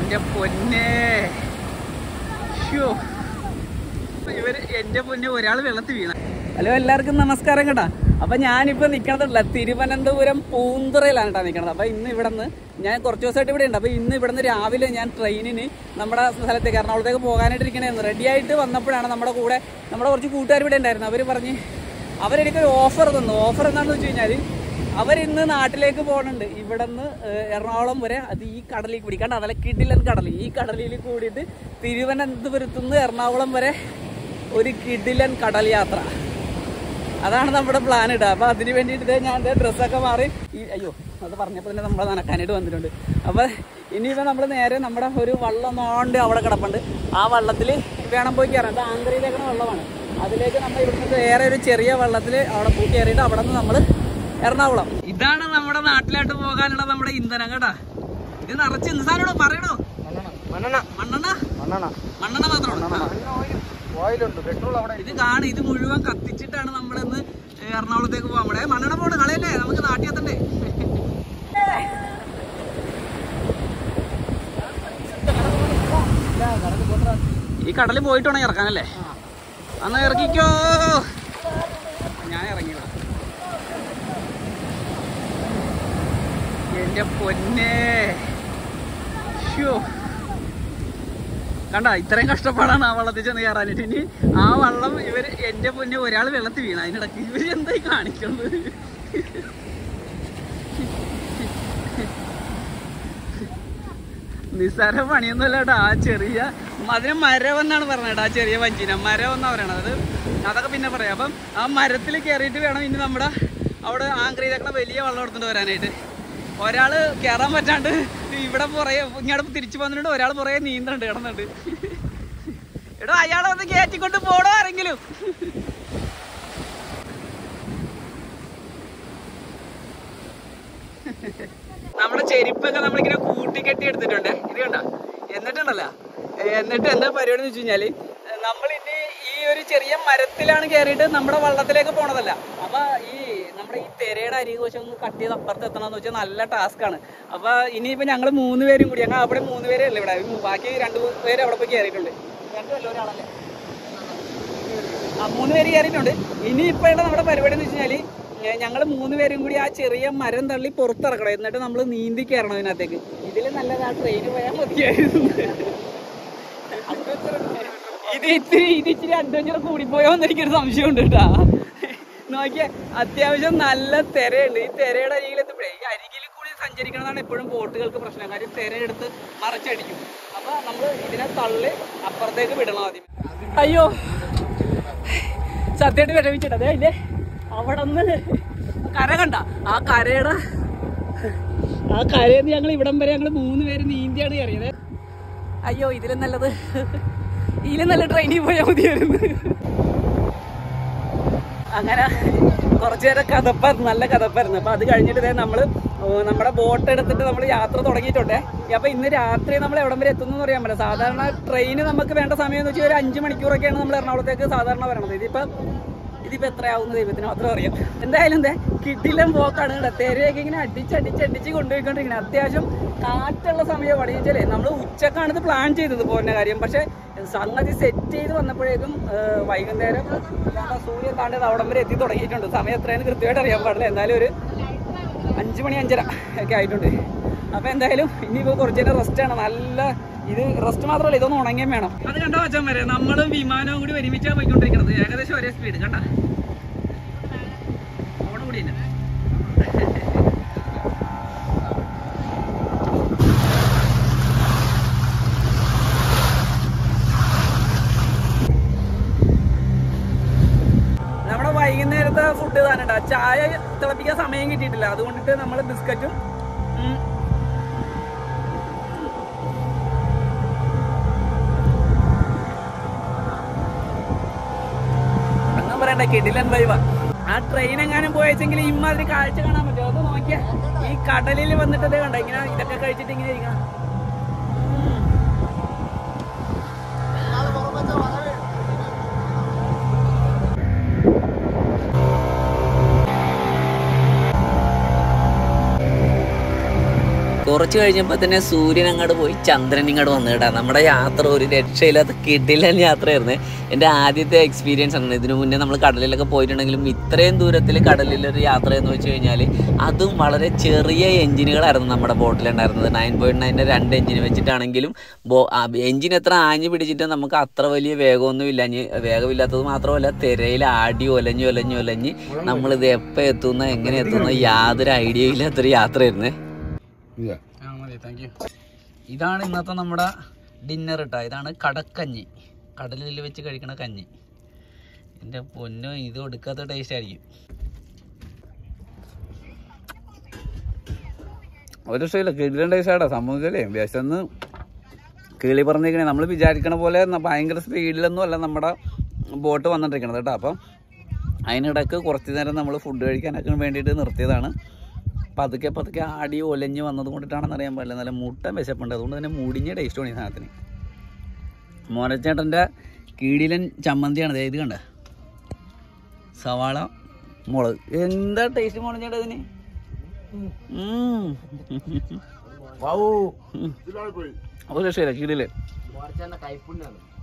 എന്റെ പൊന്നെ ശ്ശോ. ഇവര് എന്റെ പൊന്നെ ഒരാൾ വെള്ളത്തിൽ വീണ ഹലോ എല്ലാവർക്കും നമസ്കാരം കേട്ടാ അപ്പൊ ഞാനിപ്പോ നിക്കണതല്ല തിരുവനന്തപുരം പൂന്തുറയിലാണ് കേട്ടോ നിക്കണത് അപ്പൊ ഇന്ന് ഇവിടെ നിന്ന് ഞാൻ കുറച്ച് ദിവസമായിട്ട് ഇവിടെ ഉണ്ട് അപ്പൊ ഇന്ന് ഇവിടെ നിന്ന് രാവിലെ ഞാൻ ട്രെയിനിന് നമ്മുടെ സ്ഥലത്തേക്ക് എറണാകുളത്തേക്ക് പോകാനായിട്ട് ഇരിക്കണേന്ന് റെഡി ആയിട്ട് വന്നപ്പോഴാണ് നമ്മുടെ കൂടെ നമ്മുടെ കുറച്ച് കൂട്ടുകാർ ഇവിടെ ഉണ്ടായിരുന്നു അവർ പറഞ്ഞ് അവരെനിക്കൊരു ഓഫർ തന്നു ഓഫർ എന്താണെന്ന് വെച്ച് കഴിഞ്ഞാൽ അവരിന്ന് നാട്ടിലേക്ക് പോകുന്നുണ്ട് ഇവിടെ നിന്ന് എറണാകുളം വരെ അത് ഈ കടലിൽ കൂടി കണ്ട അതല്ല കിടിലൻ കടൽ ഈ കടലിൽ കൂടിയിട്ട് തിരുവനന്തപുരത്ത് നിന്ന് എറണാകുളം വരെ ഒരു കിടിലൻ കടൽ യാത്ര അതാണ് നമ്മുടെ പ്ലാൻ ഇടുക അപ്പൊ അതിന് വേണ്ടിയിട്ട് ദേ ഞാൻ ദേ ഡ്രസ്സൊക്കെ മാറി ഈ അയ്യോ അത് പറഞ്ഞപ്പോൾ തന്നെ നമ്മളെ നനക്കാനായിട്ട് വന്നിട്ടുണ്ട് അപ്പൊ ഇനിയിപ്പോൾ നമ്മൾ നേരെ നമ്മുടെ ഒരു വള്ളം നോണ്ട് അവിടെ കിടപ്പുണ്ട് ആ വള്ളത്തിൽ വേണം പോയി കയറാം ഇത് ആന്ധ്രയിലേക്കുള്ള വള്ളമാണ് അതിലേക്ക് നമ്മൾ ഇവിടുന്ന് വേറെ ഒരു ചെറിയ വള്ളത്തിൽ അവിടെ പോയി കയറിയിട്ട് അവിടെ നിന്ന് നമ്മൾ എറണാകുളം ഇതാണ് നമ്മുടെ നാട്ടിലോട്ട് പോകാനുള്ള നമ്മുടെ ഇന്ധനം കേട്ടാ ഇത് നിറച്ച് എന്ത് സാധനം പറയണോ മണ്ണെണ്ണ മണ്ണെണ്ണ മണ്ണെണ്ണ മണ്ണെണ്ണ മാത്രമാണ് ഓയിലുണ്ട് പെട്രോൾ അവിടെ ഇത് കാണും ഇത് മുഴുവൻ കത്തിച്ചിട്ടാണ് നമ്മളിന്ന് എറണാകുളത്തേക്ക് പോകാൻ ഇവിടെ മണ്ണെണ്ണ പോണ് കളയല്ലേ നമുക്ക് നാട്ടിൽ എത്തണ്ടേ ഈ കടലിൽ പോയിട്ടാണ് ഇറക്കാനല്ലേ അന്ന് ഇറക്കിക്കോ ഞാൻ ഇറങ്ങി ഇവിടെ. എന്റെ പൊന്നെ ശ്ശോ. കണ്ട ഇത്രയും കഷ്ടപ്പാടാണ് ആ വള്ളത്തിൽ ചെന്ന് കയറാനായിട്ട് ഇനി ആ വള്ളം ഇവര് എന്റെ പൊന്നെ ഒരാൾ വെള്ളത്തിൽ വീണ അതിനിടയ്ക്ക് ഇവര് എന്തായി കാണിക്കുന്നത് നിസ്സാര പണിയൊന്നുമല്ല കേട്ടോ ആ ചെറിയ അതിന് മരം എന്നാണ് പറഞ്ഞത് ആ ചെറിയ വഞ്ചിന മരം എന്നാ പറയണത് അത് അതൊക്കെ പിന്നെ പറയാം അപ്പം ആ മരത്തിൽ കയറിയിട്ട് വേണം ഇനി നമ്മുടെ അവിടെ ആംഗ്രീതക്കണ വലിയ വള്ളം എടുത്തിട്ട് വരാനായിട്ട് ഒരാള് കയറാൻ പറ്റാണ്ട് ഇവിടെ പുറകെ ഇങ്ങോട്ട് തിരിച്ചു വന്നിട്ട് ഒരാൾ പുറകെ നീന്തണ്ട് കിടന്നുണ്ട് എടോ അയാളെ ഒന്ന് കയറ്റിക്കൊണ്ട് പോടോ ആരെങ്കിലും നമ്മുടെ ചെരുപ്പൊക്കെ നമ്മളിങ്ങനെ കൂട്ടിക്കെട്ടി എടുത്തിട്ടുണ്ട് ഇത് കണ്ട എന്നിട്ടുണ്ടല്ലോ എന്നിട്ട് എന്താ പരിപാടി എന്ന് വെച്ച് കഴിഞ്ഞാല് നമ്മളിനി ഈ ഒരു ചെറിയ മരത്തിലാണ് കയറിയിട്ട് നമ്മുടെ വള്ളത്തിലേക്ക് പോണതല്ല അപ്പൊ ഈ നമ്മുടെ ഈ തെരയുടെ അരികോശം ഒന്ന് കട്ട് ചെയ്ത് അപ്പുറത്ത് എത്തണമെന്ന് വെച്ചാൽ നല്ല ടാസ്ക് ആണ് അപ്പൊ ഇനിയിപ്പോ ഞങ്ങൾ മൂന്ന് പേരും കൂടി ഞങ്ങൾ അവിടെ മൂന്ന് പേരേ ഉള്ളു ഇവിടെ ബാക്കി രണ്ട് പേര് അവിടെ പോയി കയറിയിട്ടുണ്ട് രണ്ടുമല്ല ഒരാളല്ലേ ആ മൂന്ന് പേര് കയറിയിട്ടുണ്ട് ഇനിയിപ്പോഴുള്ള നമ്മുടെ പരിപാടി എന്ന് വെച്ച് കഴിഞ്ഞാല് ഞങ്ങൾ മൂന്ന് പേരും കൂടി ആ ചെറിയ മരം തള്ളി പുറത്തിറക്കണം എന്നിട്ട് നമ്മൾ നീന്തി കയറണം ഇതിനകത്തേക്ക് ഇതിൽ നല്ലത് ആ ട്രെയിന് പോയാൽ മതിയായിരുന്നു ഇത് ഇത്തിരി ഇത് ഇച്ചിരി അഡ്വഞ്ചർ കൂടിപ്പോയോ എന്ന് എനിക്കൊരു സംശയമുണ്ട് കേട്ടാ നോക്കിയേ അത്യാവശ്യം നല്ല തിരയുണ്ട് ഈ തിരയുടെ അരികിൽ എത്തുമ്പോഴേ ഈ അരികിൽ കൂടി സഞ്ചരിക്കണതാണ് എപ്പോഴും ബോട്ടുകൾക്ക് പ്രശ്നം കാര്യം തിരയെടുത്ത് മറച്ചടിക്കും അപ്പൊ നമ്മൾ ഇതിനെ തള്ളി അപ്പുറത്തേക്ക് വിടണം ആദ്യം അയ്യോ സത്യമായിട്ട് വിരമിച്ചിട്ട് അതെ ഇല്ലേ അവിടെ നിന്ന് കര കണ്ട ആ കരയുടെ ആ കരയിൽ നിന്ന് ഞങ്ങൾ ഇവിടം വരെ ഞങ്ങൾ മൂന്ന് പേര് നീന്തിയാണ് കയറിയത് അയ്യോ ഇതിലും നല്ലത് ഇതിലും നല്ല ട്രെയിനിൽ പോയാൽ മതിയായിരുന്നു അങ്ങനെ കുറച്ചു നേരം കഥപ്പായിരുന്നു നല്ല കഥപ്പായിരുന്നു അപ്പൊ അത് കഴിഞ്ഞിട്ട് ഇതേ നമ്മള് ഓ, നമ്മുടെ ബോട്ട് എടുത്തിട്ട് നമ്മൾ യാത്ര തുടങ്ങിയിട്ടുണ്ടേ അപ്പൊ ഇന്ന് രാത്രി നമ്മൾ എവിടം വരെ എത്തുന്നു അറിയാൻ പറ്റില്ല സാധാരണ ട്രെയിന് നമുക്ക് വേണ്ട സമയം എന്ന് വെച്ചാൽ ഒരു അഞ്ച് മണിക്കൂറൊക്കെയാണ് നമ്മൾ എറണാകുളത്തേക്ക് സാധാരണ വരണത് ഇതിപ്പോ ഇതിപ്പോ എത്രയാവുന്ന ദൈവത്തിന് മാത്രം അറിയാം എന്തായാലും എന്താ കിട്ടിലും പോക്കാണ് കേട്ടോ തെരയൊക്കെ ഇങ്ങനെ അടിച്ച് അടിച്ച് അടിച്ച് കൊണ്ടുപോയിക്കൊണ്ടിരിക്കുന്നത് അത്യാവശ്യം കാറ്റുള്ള സമയമാണ് വെച്ചാലേ നമ്മൾ ഉച്ചക്കാണ് ഇത് പ്ലാൻ ചെയ്തത് പോകുന്ന കാര്യം പക്ഷെ സംഗതി സെറ്റ് ചെയ്ത് വന്നപ്പോഴേക്കും ആ, വൈകുന്നേരം ദാ സൂര്യൻ താണ്ടത് അവിടം വരെ എത്തി തുടങ്ങിയിട്ടുണ്ട് സമയം എത്രയെന്ന് കൃത്യമായിട്ട് അറിയാൻ പാടില്ല എന്നാലും ഒരു അഞ്ച് മണി അഞ്ചര ഒക്കെ ആയിട്ടുണ്ട് അപ്പൊ എന്തായാലും ഇനിയിപ്പോ കുറച്ച് നേരം റെസ്റ്റ് ആണ് നല്ല ഇത് റെസ്റ്റ് മാത്രമല്ല ഇതൊന്നും ഉണങ്ങിയും വേണം അത് കണ്ടോ അച്ഛൻ വരെ നമ്മളും വിമാനവും കൂടി ഒരുമിച്ചാണ് പോയിക്കൊണ്ടിരിക്കുന്നത് ഏകദേശം ഒരേ സ്പീഡ് കണ്ട അവിടെ കൂടി തന്നെ നമ്മുടെ വൈകുന്നേരത്തെ ഫുഡ് താനുണ്ട് ചായ തിളപ്പിക്കാൻ സമയം കിട്ടിയിട്ടില്ല അതുകൊണ്ടിട്ട് നമ്മൾ ബിസ്ക്കറ്റും ഉം, ഒന്നും പറയണ്ട കിടിലൻ വൈവ ആ ട്രെയിൻ എങ്ങാനും പോയെങ്കിൽ ഇമാതിരി കാഴ്ച കാണാൻ പറ്റുമോ അത് നോക്കിയാ ഈ കടലിൽ വന്നിട്ട് ഇത് കണ്ട ഇങ്ങനെ ഇതൊക്കെ കഴിച്ചിട്ട് ഇങ്ങനെ ഇരിക്കണം കുറച്ച് കഴിഞ്ഞപ്പോൾ തന്നെ സൂര്യൻ അങ്ങോട്ട് പോയി ചന്ദ്രൻ ഇങ്ങോട്ട് വന്നു കേട്ടാ നമ്മുടെ യാത്ര ഒരു രക്ഷയില്ലാത്ത കിടിലൻ യാത്രയായിരുന്നു എൻ്റെ ആദ്യത്തെ എക്സ്പീരിയൻസ് ആണ് ഇതിനു മുന്നേ നമ്മൾ കടലിലൊക്കെ പോയിട്ടുണ്ടെങ്കിലും ഇത്രയും ദൂരത്തിൽ കടലിലൊരു യാത്ര എന്ന് വെച്ച് കഴിഞ്ഞാൽ അതും വളരെ ചെറിയ എഞ്ചിനുകളായിരുന്നു നമ്മുടെ ബോട്ടിലുണ്ടായിരുന്നത് നയൻ പോയിൻറ്റ് നയൻ്റെ രണ്ട് എഞ്ചിൻ വെച്ചിട്ടാണെങ്കിലും ബോ എഞ്ചിൻ എത്ര ആഞ്ഞു പിടിച്ചിട്ട് നമുക്ക് അത്ര വലിയ വേഗമൊന്നും ഇല്ല ഇനി വേഗമില്ലാത്തത് മാത്രമല്ല തിരയിൽ ആടി ഒലഞ്ഞ് ഒലഞ്ഞ് ഒലഞ്ഞ് നമ്മളിത് എപ്പോൾ എത്തുന്ന എങ്ങനെ എത്തുന്ന യാതൊരു ഐഡിയ ഇല്ലാത്തൊരു യാത്രയായിരുന്നേ ഇതാണ് ഇന്നത്തെ നമ്മുടെ ഡിന്നർ ഇട്ടാ ഇതാണ് കടക്കഞ്ഞി കടലിൽ വെച്ച് കഴിക്കണ കഞ്ഞി എൻ്റെ പൊന്നോ ഇത് ഒടുക്കാത്ത ടേസ്റ്റ് ആയിരിക്കും ഒരു രക്ഷയില്ല കിടിലൻ ടേസ്റ്റ് ആടാ സംഭവിച്ചല്ലേ വിശന്ന് കിളി പറഞ്ഞിരിക്കണേ നമ്മൾ വിചാരിക്കണ പോലെ ന- ഭയങ്കര സ്പീഡിലൊന്നും അല്ല നമ്മുടെ ബോട്ട് വന്നിട്ടിരിക്കണത് കേട്ടോ അപ്പം അതിനിടക്ക് കുറച്ച് നേരം നമ്മൾ ഫുഡ് കഴിക്കാനൊക്കെ വേണ്ടിയിട്ട് നിർത്തിയതാണ് പതുക്കെ പതുക്കെ ആടി ഒലഞ്ഞ് വന്നത് കൊണ്ടിട്ടാണെന്ന് അറിയാൻ പാടില്ല നല്ല മുട്ട വിശപ്പുണ്ട് അതുകൊണ്ട് തന്നെ മുടിഞ്ഞ ടേസ്റ്റാണ് ഈ സാധനത്തിന് മോനച്ചേട്ടൻ്റെ കീടിലൻ ചമ്മന്തിയാണ് ദേ ഇത് കണ്ട സവാള മുളക് എന്താ ടേസ്റ്റ് മോനച്ചേട്ടാ ഇതിന് ഉം. വാവൂ ഒരു രക്ഷയില്ല കീടില് കൈപ്പുണ്ണാണ്